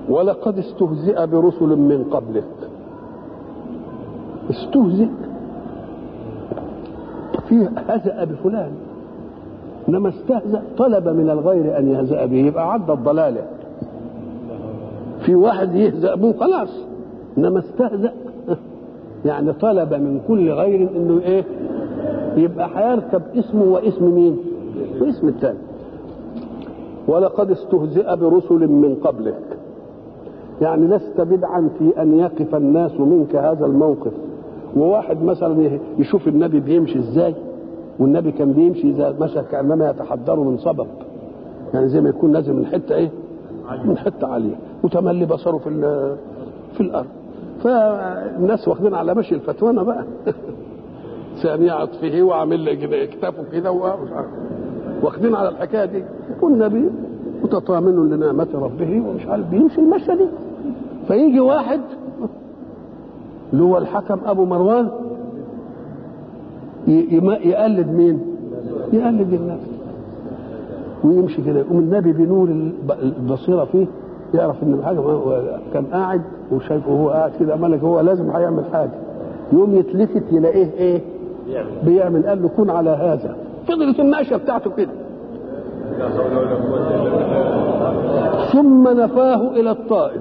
ولقد استهزئ برسل من قبلك استهزئ فيه هزأ بفلان انما استهزأ طلب من الغير ان يهزأ به يبقى عدى الضلاله في واحد يهزأ به خلاص انما استهزأ يعني طلب من كل غير انه ايه يبقى هيركب اسمه واسم مين واسم الثاني ولقد استهزئ برسل من قبلك يعني لست بدعا في ان يقف الناس منك هذا الموقف وواحد مثلا يشوف النبي بيمشي ازاي والنبي كان بيمشي اذا مشى كانما يتحضر من صبب يعني زي ما يكون نازل من حته ايه من حته عاليه وتملي بصره في في الارض فالناس واخدين على مشي الفتوانه بقى ثانية عطفه وعامل لي كده اكتافه كده واخدين على الحكايه دي والنبي متطامن لنعمة ربه ومش عارف بيمشي المشي دي فيجي واحد اللي هو الحكم ابو مروان يقلد مين؟ يقلد النبي ويمشي كده يقوم النبي بنور البصيره فيه يعرف ان حاجه كان قاعد وشايفه وهو قاعد كده ملك هو لازم هيعمل حاجه يقوم يتلفت يلاقيه ايه؟ بيعمل قال له كن على هذا فضلت الناشئه بتاعته كده ثم نفاه الى الطائف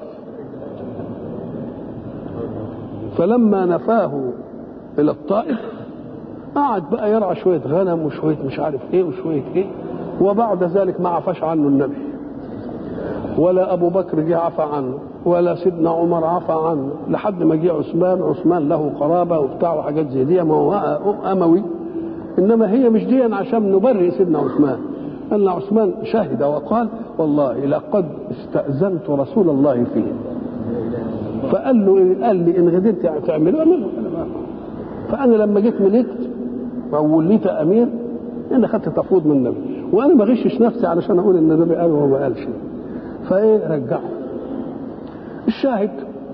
فلما نفاه الى الطائف قعد بقى يرعى شويه غنم وشويه مش عارف ايه وشويه ايه وبعد ذلك ما عفاش عنه النبي ولا ابو بكر جه عفى عنه ولا سيدنا عمر عفى عنه لحد ما جه عثمان عثمان له قرابه وبتاع وحاجات زي دي ما هو اموي انما هي مش دي عشان نبرئ سيدنا عثمان ان عثمان شهد وقال والله لقد استاذنت رسول الله فيه فقال له قال لي ان غدرت تعمله اعمله فانا لما جيت ملكت او وليت امير انا خدت تفويض من النبي وانا ما غشش نفسي علشان اقول ان النبي قال وهو ما قالش فايه رجعه الشاهد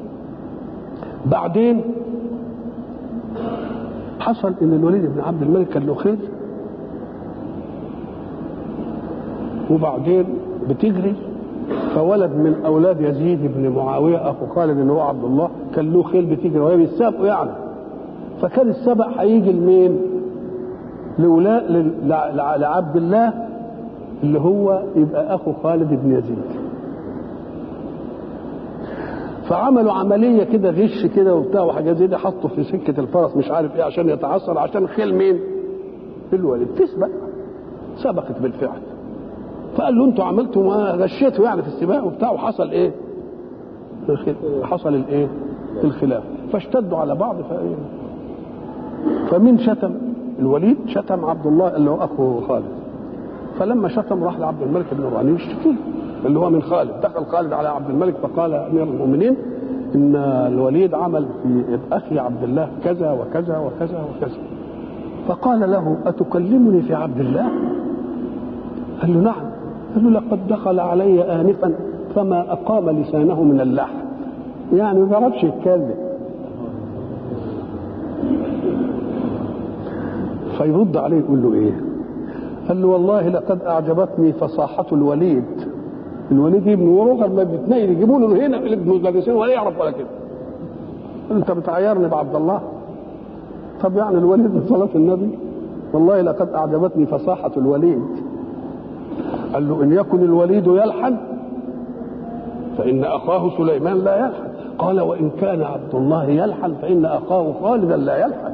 بعدين حصل ان الوليد بن عبد الملك كان له خيل وبعدين بتجري فولد من اولاد يزيد بن معاويه اخو خالد اللي هو عبد الله كان له خيل بتجري وهي بيسابقوا يعني فكان السبق هيجي لمين؟ لولاء لعبد الله اللي هو يبقى اخو خالد بن يزيد فعملوا عمليه كده غش كده وبتاع وحاجات زي دي حطوا في سكه الفرس مش عارف ايه عشان يتعثر عشان خيل مين؟ الوليد تسبق سبقت بالفعل فقال له انتوا عملتوا غشيتوا يعني في السباق وبتاع وحصل ايه؟ حصل الايه؟ الخلاف فاشتدوا على بعض فايه؟ فمين شتم؟ الوليد شتم عبد الله اللي هو اخو خالد فلما شتم راح لعبد الملك بن مروان يشتكيه اللي هو من خالد دخل خالد على عبد الملك فقال امير المؤمنين ان الوليد عمل في اخي عبد الله كذا وكذا وكذا وكذا فقال له اتكلمني في عبد الله قال له نعم قال له لقد دخل علي انفا فما اقام لسانه من اللحم يعني ما بيعرفش يتكلم فيرد عليه يقول له ايه قال له والله لقد اعجبتني فصاحه الوليد الوليد ابن ورقه لما بيتنقل يجيبوا له هنا المدرسين ولا يعرف ولا كده انت بتعايرني بعبد الله طب يعني الوليد من صلاه النبي والله لقد اعجبتني فصاحه الوليد قال له ان يكن الوليد يلحن فان اخاه سليمان لا يلحن قال وان كان عبد الله يلحن فان اخاه خالدا لا يلحن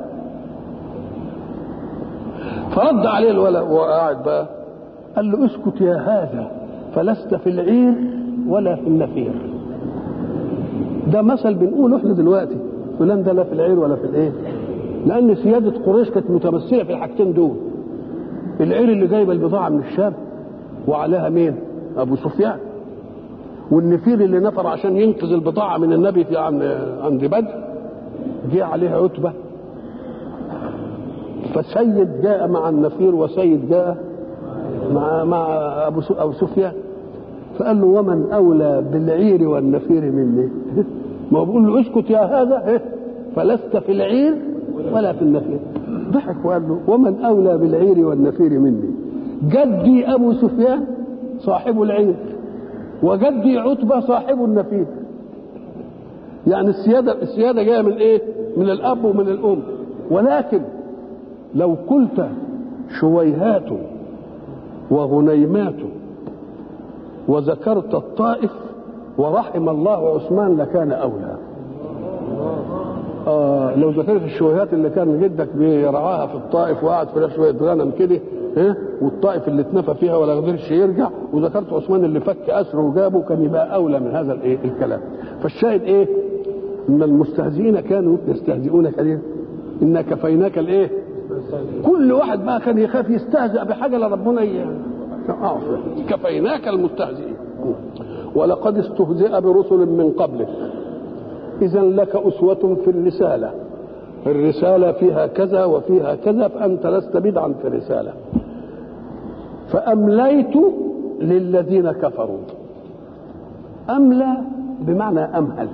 فرد عليه الولد وهو قاعد بقى قال له اسكت يا هذا فلست في العير ولا في النفير ده مثل بنقوله احنا دلوقتي فلان ده لا في العير ولا في الايه لان سياده قريش كانت متمثله في الحاجتين دول العير اللي جايبه البضاعه من الشام وعليها مين ابو سفيان والنفير اللي نفر عشان ينقذ البضاعه من النبي في عند عند بدر جه عليه عتبه فسيد جاء مع النفير وسيد جاء مع مع ابو ابو سفيان فقال له ومن اولى بالعير والنفير مني ما هو بيقول له اسكت يا هذا فلست في العير ولا في النفير ضحك وقال له ومن اولى بالعير والنفير مني جدي ابو سفيان صاحب العير وجدي عتبة صاحب النفيذ يعني السيادة السيادة جاية من ايه؟ من الأب ومن الأم ولكن لو قلت شويهات وغنيمات وذكرت الطائف ورحم الله عثمان لكان أولى آه لو ذكرت الشويهات اللي كان جدك بيرعاها في الطائف وقعد فيها شويه غنم كده ها والطائف اللي اتنفى فيها ولا قدرش يرجع وذكرت عثمان اللي فك اسره وجابه كان يبقى اولى من هذا الايه الكلام فالشاهد ايه ان المستهزئين كانوا يستهزئون كثيرا انا كفيناك الايه كل واحد بقى كان يخاف يستهزأ بحاجه لربنا آه كفيناك المستهزئين ولقد استهزئ برسل من قبلك إذا لك أسوة في الرسالة الرسالة فيها كذا وفيها كذا فأنت لست بدعا في الرسالة فأمليت للذين كفروا أملى بمعنى أمهل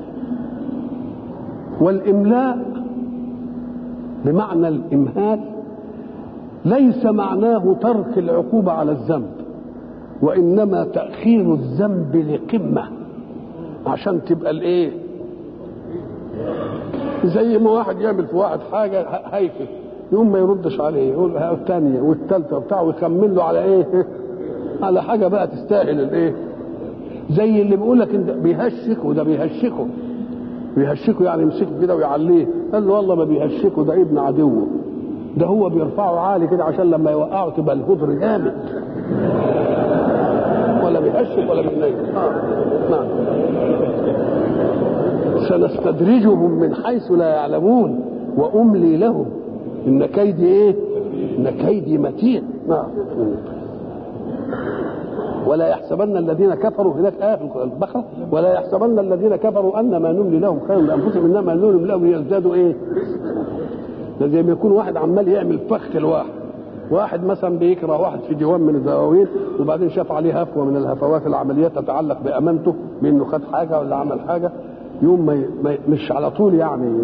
والإملاء بمعنى الإمهال ليس معناه ترك العقوبة على الذنب وإنما تأخير الذنب لقمة عشان تبقى الإيه زي ما واحد يعمل في واحد حاجه هيكل يقوم ما يردش عليه يقول الثانيه والثالثه وبتاع ويكمل له على ايه؟ على حاجه بقى تستاهل الايه؟ زي اللي بيقول لك انت بيهشك وده بيهشكه بيهشكه يعني يمسكه كده ويعليه قال له والله ما بيهشكه ده ابن عدوه ده هو بيرفعه عالي كده عشان لما يوقعه تبقى الهدر جامد ولا بيهشك ولا بينيم اه نعم سنستدرجهم من حيث لا يعلمون واملي لهم ان كيدي ايه ان كيدي متين نعم ولا يحسبن الذين كفروا هناك آية في البقرة ولا يحسبن الذين كفروا أن ما نملي لهم خير لأنفسهم إنما نملي لهم ليزدادوا إيه؟ ده زي ما يكون واحد عمال يعمل فخ لواحد واحد مثلا بيكره واحد في ديوان من الدواوين وبعدين شاف عليه هفوه من الهفوات العمليات تتعلق بامانته بانه خد حاجه ولا عمل حاجه يوم ما, ما مش على طول يعني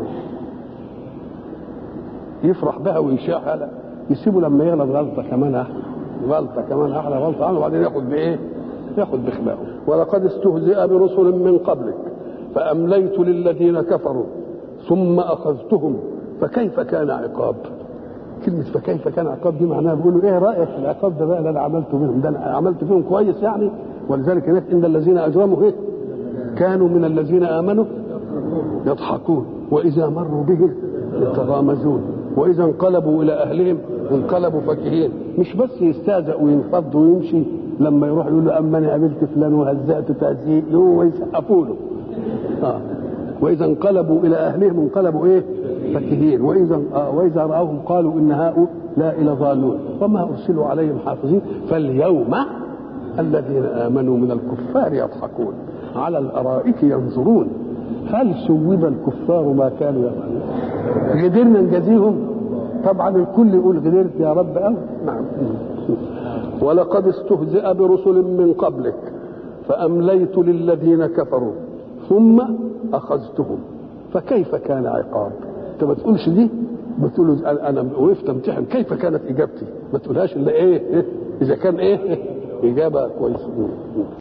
يفرح بها ويشاعها لا يسيبه لما يغلط غلطه كمان احلى غلطه كمان احلى غلطه احلى وبعدين ياخد بايه؟ ياخد بخبائه ولقد استهزئ برسل من قبلك فامليت للذين كفروا ثم اخذتهم فكيف كان عقاب؟ كلمة فكيف كان عقاب دي معناها بيقولوا ايه رأيك في العقاب ده بقى اللي انا عملته منهم ده انا عملت فيهم كويس يعني ولذلك هناك ان الذين اجرموا ايه كانوا من الذين امنوا يضحكون واذا مروا بهم يتغامزون واذا انقلبوا الى اهلهم انقلبوا فكهين مش بس يستهزأ وينفض ويمشي لما يروح يقول له اما انا قابلت فلان وهزأت تهزيء هو يسقفوا له آه. واذا انقلبوا الى اهلهم انقلبوا ايه فكهين واذا آه واذا راوهم قالوا ان هؤلاء لضالون وما ارسلوا عليهم حافظين فاليوم الذين امنوا من الكفار يضحكون على الارائك ينظرون هل سوب الكفار ما كانوا يفعلون قدرنا نجازيهم طبعا الكل يقول قدرت يا رب أو نعم ولقد استهزئ برسل من قبلك فأمليت للذين كفروا ثم أخذتهم فكيف كان عقاب انت ما تقولش دي بتقول انا وقفت امتحن كيف كانت اجابتي ما تقولهاش الا ايه, إيه؟ اذا كان ايه اجابه كويسه